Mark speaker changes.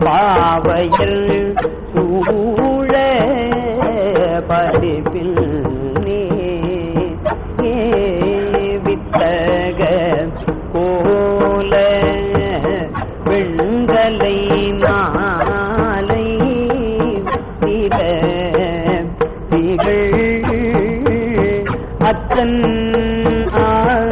Speaker 1: பாவையில் சூழ படிப்பில் நீ வித்தக கோல வெண்கலை மாலை திர திகழ் அத்தன் ஆ